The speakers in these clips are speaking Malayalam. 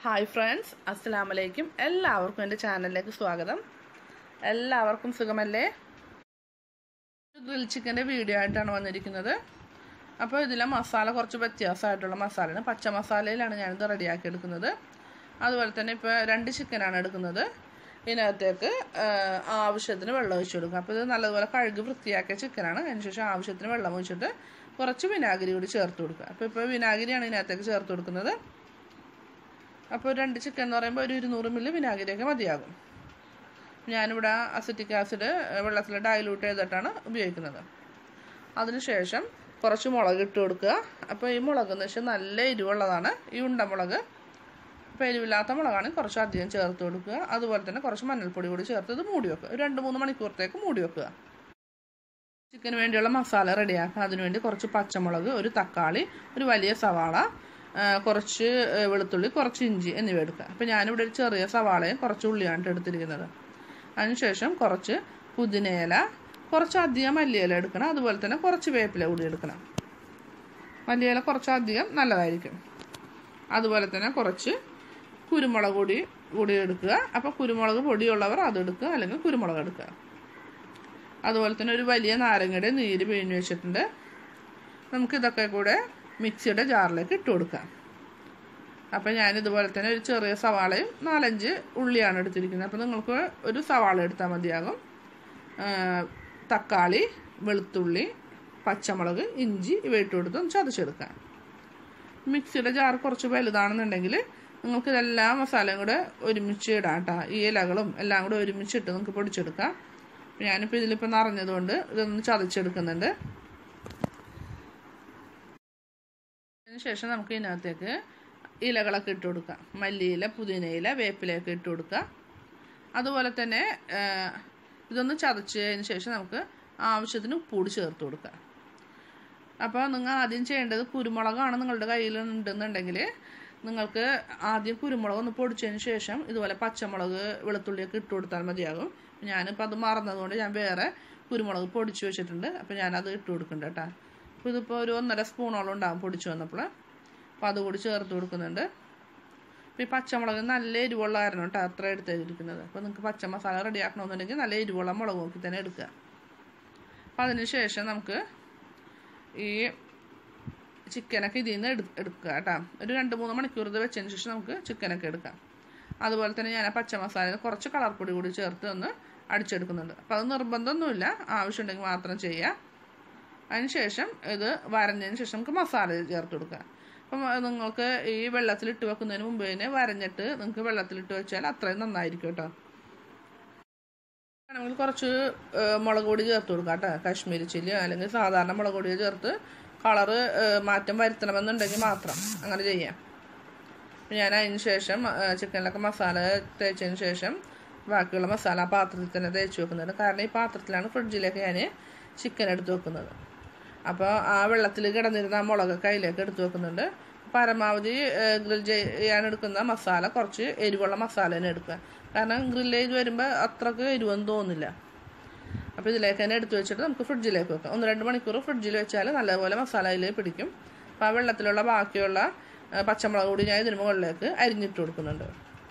ഹായ് ഫ്രണ്ട്സ് അസ്സലാമു അലൈക്കും എല്ലാവർക്കും എൻ്റെ ചാനലിലേക്ക് സ്വാഗതം എല്ലാവർക്കും സുഖമല്ലേ ഗ്രിൽ ചിക്കൻ്റെ വീഡിയോ ആയിട്ടാണ് വന്നിരിക്കുന്നത് അപ്പോൾ ഇതിലെ മസാല കുറച്ച് വ്യത്യാസമായിട്ടുള്ള മസാലയാണ് പച്ച മസാലയിലാണ് ഞാനിത് റെഡിയാക്കി എടുക്കുന്നത് അതുപോലെ തന്നെ ഇപ്പോൾ രണ്ട് ചിക്കനാണ് എടുക്കുന്നത് ഇതിനകത്തേക്ക് ആവശ്യത്തിന് വെള്ളം ഒഴിച്ച് കൊടുക്കുക അപ്പോൾ ഇത് നല്ലതുപോലെ കഴുകി വൃത്തിയാക്കിയ ചിക്കനാണ് അതിനുശേഷം ആവശ്യത്തിന് വെള്ളം ഒഴിച്ചിട്ട് കുറച്ച് വിനാഗിരി കൂടി ചേർത്ത് കൊടുക്കുക അപ്പോൾ ഇപ്പോൾ വിനാഗിരിയാണ് ഇതിനകത്തേക്ക് ചേർത്ത് കൊടുക്കുന്നത് അപ്പോൾ രണ്ട് ചിക്കൻ എന്ന് പറയുമ്പോൾ ഒരു ഇരുന്നൂറ് മില്ലി വിനാഗിരിയൊക്കെ മതിയാകും ഞാനിവിടെ അസിറ്റിക് ആസിഡ് വെള്ളത്തിൽ ഡൈലൂട്ട് ചെയ്തിട്ടാണ് ഉപയോഗിക്കുന്നത് അതിനുശേഷം കുറച്ച് മുളക് ഇട്ട് കൊടുക്കുക അപ്പോൾ ഈ മുളക് എന്ന് വെച്ചാൽ നല്ല എരിവുള്ളതാണ് ഈ ഉണ്ടമുളക് അപ്പോൾ എരിവില്ലാത്ത മുളകാണെങ്കിൽ കുറച്ച് അധികം ചേർത്ത് കൊടുക്കുക അതുപോലെ തന്നെ കുറച്ച് മഞ്ഞൾപ്പൊടി കൂടി ചേർത്ത് ഇത് മൂടി വെക്കുക ഒരു രണ്ട് മൂന്ന് മണിക്കൂറത്തേക്ക് മൂടി വെക്കുക ചിക്കന് വേണ്ടിയുള്ള മസാല റെഡിയാക്കുക അതിനുവേണ്ടി കുറച്ച് പച്ചമുളക് ഒരു തക്കാളി ഒരു വലിയ സവാള കുറച്ച് വെളുത്തുള്ളി കുറച്ച് ഇഞ്ചി എന്നിവ എടുക്കുക അപ്പോൾ ഞാനിവിടെ ഒരു ചെറിയ സവാളയും കുറച്ച് ഉള്ളിയാണ് എടുത്തിരിക്കുന്നത് അതിനുശേഷം കുറച്ച് പുതിനയില കുറച്ച് അധികം മല്ലിയില എടുക്കണം അതുപോലെ തന്നെ കുറച്ച് വേപ്പില കൂടി എടുക്കണം മല്ലിയില കുറച്ച് അധികം നല്ലതായിരിക്കും അതുപോലെ തന്നെ കുറച്ച് കുരുമുളക് പൊടി കൂടി എടുക്കുക അപ്പോൾ കുരുമുളക് പൊടിയുള്ളവർ അതെടുക്കുക അല്ലെങ്കിൽ കുരുമുളക് എടുക്കുക അതുപോലെ തന്നെ ഒരു വലിയ നാരങ്ങയുടെ നീര് പിഴിഞ്ഞ് വെച്ചിട്ടുണ്ട് നമുക്കിതൊക്കെ കൂടെ മിക്സിയുടെ ജാറിലേക്ക് ഇട്ട് കൊടുക്കാം അപ്പം ഞാനിതുപോലെ തന്നെ ഒരു ചെറിയ സവാളയും നാലഞ്ച് ഉള്ളിയാണ് എടുത്തിരിക്കുന്നത് അപ്പോൾ നിങ്ങൾക്ക് ഒരു സവാള എടുത്താൽ മതിയാകും തക്കാളി വെളുത്തുള്ളി പച്ചമുളക് ഇഞ്ചി ഇവ ഇട്ട് കൊടുത്ത് ഒന്ന് ചതച്ചെടുക്കാം മിക്സിയുടെ ജാർ കുറച്ച് വലുതാണെന്നുണ്ടെങ്കിൽ നിങ്ങൾക്ക് ഇതെല്ലാ മസാലയും കൂടെ ഒരുമിച്ച് ഇടാം കേട്ടോ ഈ ഇലകളും എല്ലാം കൂടെ ഒരുമിച്ചിട്ട് നിങ്ങൾക്ക് പൊടിച്ചെടുക്കാം ഞാനിപ്പോൾ ഇതിലിപ്പോൾ നിറഞ്ഞതുകൊണ്ട് ഇതൊന്ന് ചതച്ചെടുക്കുന്നുണ്ട് അതിനുശേഷം നമുക്ക് ഇതിനകത്തേക്ക് ഇലകളൊക്കെ ഇട്ട് കൊടുക്കാം മല്ലിയില പുതിനയില വേപ്പിലയൊക്കെ ഇട്ട് കൊടുക്കുക അതുപോലെ തന്നെ ഇതൊന്ന് ചതച്ചതിന് ശേഷം നമുക്ക് ആവശ്യത്തിന് ഉപ്പൂടി ചേർത്ത് കൊടുക്കുക അപ്പോൾ നിങ്ങൾ ആദ്യം ചെയ്യേണ്ടത് കുരുമുളകാണ് നിങ്ങളുടെ കയ്യിൽ ഉണ്ടെന്നുണ്ടെങ്കിൽ നിങ്ങൾക്ക് ആദ്യം കുരുമുളക് ഒന്ന് പൊടിച്ചതിന് ശേഷം ഇതുപോലെ പച്ചമുളക് വെളുത്തുള്ളിയൊക്കെ ഇട്ട് കൊടുത്താൽ മതിയാകും ഞാനിപ്പോൾ അത് മറന്നതുകൊണ്ട് ഞാൻ വേറെ കുരുമുളക് പൊടിച്ച് വെച്ചിട്ടുണ്ട് അപ്പോൾ ഞാനത് ഇട്ട് കൊടുക്കുന്നുണ്ട് കേട്ടോ അപ്പോൾ ഇതിപ്പോൾ ഒരു ഒന്നര സ്പൂണോളം ഉണ്ടാകും പൊടിച്ച് വന്നപ്പോൾ അപ്പോൾ അതുകൂടി ചേർത്ത് കൊടുക്കുന്നുണ്ട് അപ്പോൾ ഈ പച്ചമുളക് നല്ല എരിവുള്ള കാരണം കേട്ടോ അത്ര എടുത്തിരിക്കുന്നത് അപ്പോൾ നിങ്ങൾക്ക് പച്ച മസാല റെഡി ആക്കണമെന്നുണ്ടെങ്കിൽ നല്ല എരിവുള്ള മുളക് നോക്കി തന്നെ എടുക്കുക അപ്പോൾ അതിന് ശേഷം നമുക്ക് ഈ ചിക്കനൊക്കെ ഇതിൽ നിന്ന് എടു എടുക്കുക കേട്ടോ ഒരു രണ്ട് മൂന്ന് മണിക്കൂർ ഇത് വെച്ചതിന് ശേഷം നമുക്ക് ചിക്കനൊക്കെ എടുക്കാം അതുപോലെ തന്നെ ഞാൻ ആ പച്ച മസാലയിൽ കുറച്ച് കളർ പൊടി കൂടി ചേർത്ത് ഒന്ന് അടിച്ചെടുക്കുന്നുണ്ട് അപ്പോൾ അത് നിർബന്ധമൊന്നുമില്ല ആവശ്യമുണ്ടെങ്കിൽ മാത്രം ചെയ്യുക അതിനുശേഷം ഇത് വരഞ്ഞതിന് ശേഷം നമുക്ക് മസാല ചേർത്ത് കൊടുക്കുക അപ്പം നിങ്ങൾക്ക് ഈ വെള്ളത്തിലിട്ട് വെക്കുന്നതിന് മുമ്പ് തന്നെ വരഞ്ഞിട്ട് നിങ്ങൾക്ക് വെള്ളത്തിലിട്ട് വെച്ചാൽ അത്രയും നന്നായിരിക്കും കേട്ടോ വേണമെങ്കിൽ കുറച്ച് മുളക് പൊടി ചേർത്ത് കൊടുക്കാം കേട്ടോ കാശ്മീരി ചില്ലി അല്ലെങ്കിൽ സാധാരണ മുളക് പൊടി ചേർത്ത് കളറ് മാറ്റം വരുത്തണമെന്നുണ്ടെങ്കിൽ മാത്രം അങ്ങനെ ചെയ്യാം ഞാൻ അതിന് ശേഷം ചിക്കനിലൊക്കെ മസാല തേച്ചതിന് ശേഷം ബാക്കിയുള്ള മസാല ആ പാത്രത്തിൽ തന്നെ തേച്ച് വെക്കുന്നുണ്ട് കാരണം ഈ പാത്രത്തിലാണ് ഫ്രിഡ്ജിലേക്ക് ഞാൻ ചിക്കൻ എടുത്ത് വെക്കുന്നത് അപ്പോൾ ആ വെള്ളത്തിൽ കിടന്നിരുന്ന ആ മുളകൊക്കെ അതിലേക്ക് എടുത്ത് വെക്കുന്നുണ്ട് പരമാവധി ഗ്രിൽ ചെയ്യാൻ എടുക്കുന്ന മസാല കുറച്ച് എരിവുള്ള മസാല തന്നെ എടുക്കുക കാരണം ഗ്രില്ല് ചെയ്ത് വരുമ്പോൾ അത്രക്ക് എരിവൊന്നും തോന്നില്ല അപ്പോൾ ഇതിലേക്ക് തന്നെ എടുത്ത് വെച്ചിട്ട് നമുക്ക് ഫ്രിഡ്ജിലേക്ക് വെക്കാം ഒന്ന് രണ്ട് മണിക്കൂർ ഫ്രിഡ്ജിൽ വെച്ചാൽ നല്ലപോലെ മസാല അതിൽ പിടിക്കും അപ്പോൾ ആ വെള്ളത്തിലുള്ള ബാക്കിയുള്ള പച്ചമുളക് കൂടി ഞാൻ ഇതിന് മുകളിലേക്ക് അരിഞ്ഞിട്ട് കൊടുക്കുന്നുണ്ട്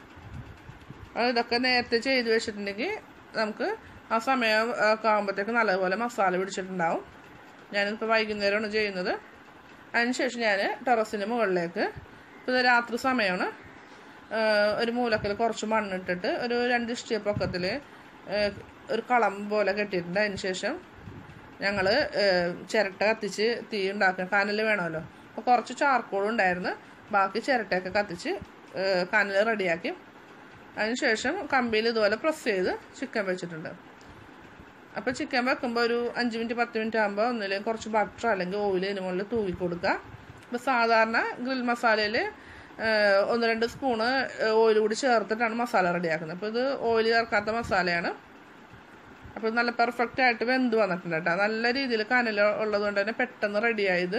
അത് ഇതൊക്കെ നേരത്തെ ചെയ്ത് വെച്ചിട്ടുണ്ടെങ്കിൽ നമുക്ക് ആ സമയം ഒക്കെ ആകുമ്പോഴത്തേക്ക് നല്ലപോലെ മസാല പിടിച്ചിട്ടുണ്ടാവും ഞാനിപ്പോൾ വൈകുന്നേരമാണ് ചെയ്യുന്നത് അതിനുശേഷം ഞാൻ ടെറസിന് മുകളിലേക്ക് ഇപ്പോൾ രാത്രി സമയമാണ് ഒരു മൂലക്കൽ കുറച്ച് മണ്ണിട്ടിട്ട് ഒരു രണ്ട് ഇഷ്ടിയ പൊക്കത്തിൽ ഒരു കളം പോലെ കെട്ടിയിട്ടുണ്ട് അതിന് ശേഷം ഞങ്ങൾ ചിരട്ട കത്തിച്ച് തീ ഉണ്ടാക്കുക കനൽ വേണമല്ലോ അപ്പോൾ കുറച്ച് ചാർക്കോളും ഉണ്ടായിരുന്നു ബാക്കി ചിരട്ടയൊക്കെ കത്തിച്ച് കനൽ റെഡിയാക്കി അതിനുശേഷം കമ്പിയിൽ ഇതുപോലെ പ്രസ് ചെയ്ത് ചിക്കൻ വെച്ചിട്ടുണ്ട് അപ്പോൾ ചിക്കൻ വെക്കുമ്പോൾ ഒരു അഞ്ച് മിനിറ്റ് പത്ത് മിനിറ്റ് ആകുമ്പോൾ ഒന്നില്ലെങ്കിൽ കുറച്ച് ബട്ടർ അല്ലെങ്കിൽ ഓയിൽ ഇതിന് മുകളിൽ തൂക്കി കൊടുക്കുക ഇപ്പോൾ സാധാരണ ഗ്രിൽ മസാലയിൽ ഒന്ന് രണ്ട് സ്പൂണ് ഓയിൽ കൂടി ചേർത്തിട്ടാണ് മസാല റെഡിയാക്കുന്നത് അപ്പോൾ ഇത് ഓയിൽ ചേർക്കാത്ത മസാലയാണ് അപ്പോൾ നല്ല പെർഫെക്റ്റ് ആയിട്ട് വെന്ത് വന്നിട്ടുണ്ട് കേട്ടോ നല്ല രീതിയിൽ കനൽ ഉള്ളതുകൊണ്ട് തന്നെ പെട്ടെന്ന് റെഡിയായത്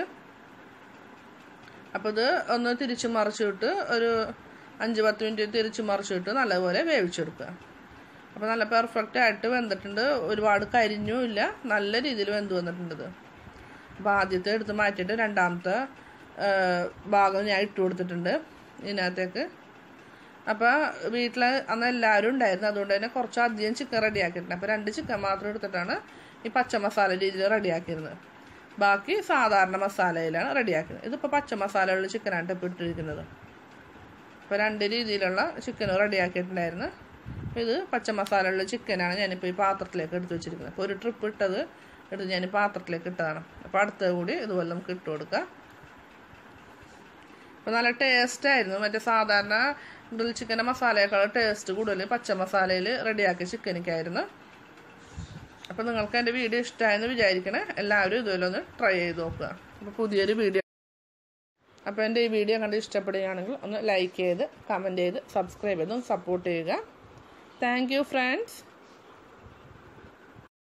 അപ്പോൾ ഇത് ഒന്ന് തിരിച്ചു മറിച്ചിട്ട് ഒരു അഞ്ച് പത്ത് മിനിറ്റ് തിരിച്ചു മറിച്ചിട്ട് നല്ലപോലെ വേവിച്ചെടുക്കുക അപ്പോൾ നല്ല പെർഫെക്റ്റ് ആയിട്ട് വെന്തിട്ടുണ്ട് ഒരുപാട് കരിഞ്ഞും ഇല്ല നല്ല രീതിയിൽ വെന്ത് വന്നിട്ടുണ്ട് ഇത് അപ്പോൾ ആദ്യത്തെ എടുത്ത് മാറ്റിയിട്ട് രണ്ടാമത്തെ ഭാഗം ഞാൻ ഇട്ട് കൊടുത്തിട്ടുണ്ട് ഇതിനകത്തേക്ക് അപ്പോൾ വീട്ടിൽ അന്ന് എല്ലാവരും ഉണ്ടായിരുന്നു അതുകൊണ്ട് തന്നെ കുറച്ച് അധികം ചിക്കൻ റെഡിയാക്കിയിട്ടുണ്ട് അപ്പോൾ രണ്ട് ചിക്കൻ മാത്രം എടുത്തിട്ടാണ് ഈ പച്ച മസാല രീതിയിൽ റെഡിയാക്കിയിരുന്നത് ബാക്കി സാധാരണ മസാലയിലാണ് റെഡിയാക്കുന്നത് ഇതിപ്പോൾ പച്ച മസാലയുള്ള ചിക്കനാണ് ഇപ്പോൾ ഇട്ടിരിക്കുന്നത് അപ്പോൾ രണ്ട് രീതിയിലുള്ള ചിക്കൻ റെഡിയാക്കിയിട്ടുണ്ടായിരുന്നു അപ്പോൾ ഇത് പച്ച മസാലയുള്ള ചിക്കനാണ് ഞാനിപ്പോൾ ഈ പാത്രത്തിലേക്ക് എടുത്ത് വെച്ചിരിക്കുന്നത് അപ്പോൾ ഒരു ട്രിപ്പ് ഇട്ടത് എടുത്ത് ഞാൻ ഈ പാത്രത്തിലേക്ക് ഇട്ടതാണ് അപ്പോൾ അടുത്തത് കൂടി ഇതുപോലെ നമുക്ക് ഇട്ട് കൊടുക്കാം അപ്പോൾ നല്ല ടേസ്റ്റ് ആയിരുന്നു മറ്റേ സാധാരണ ഗ്രിൽ ചിക്കൻ്റെ മസാലയേക്കാൾ ടേസ്റ്റ് കൂടുതൽ പച്ച മസാലയിൽ റെഡിയാക്കിയ ചിക്കനിക്കായിരുന്നു അപ്പോൾ നിങ്ങൾക്ക് എൻ്റെ വീഡിയോ ഇഷ്ടമായെന്ന് വിചാരിക്കണേ എല്ലാവരും ഇതുപോലെ ഒന്ന് ട്രൈ ചെയ്ത് നോക്കുക അപ്പോൾ പുതിയൊരു വീഡിയോ അപ്പോൾ എൻ്റെ ഈ വീഡിയോ കണ്ട് ഇഷ്ടപ്പെടുകയാണെങ്കിൽ ഒന്ന് ലൈക്ക് ചെയ്ത് കമൻറ്റ് ചെയ്ത് സബ്സ്ക്രൈബ് ചെയ്ത് സപ്പോർട്ട് ചെയ്യുക താങ്ക് യു ഫ്രണ്ട്സ്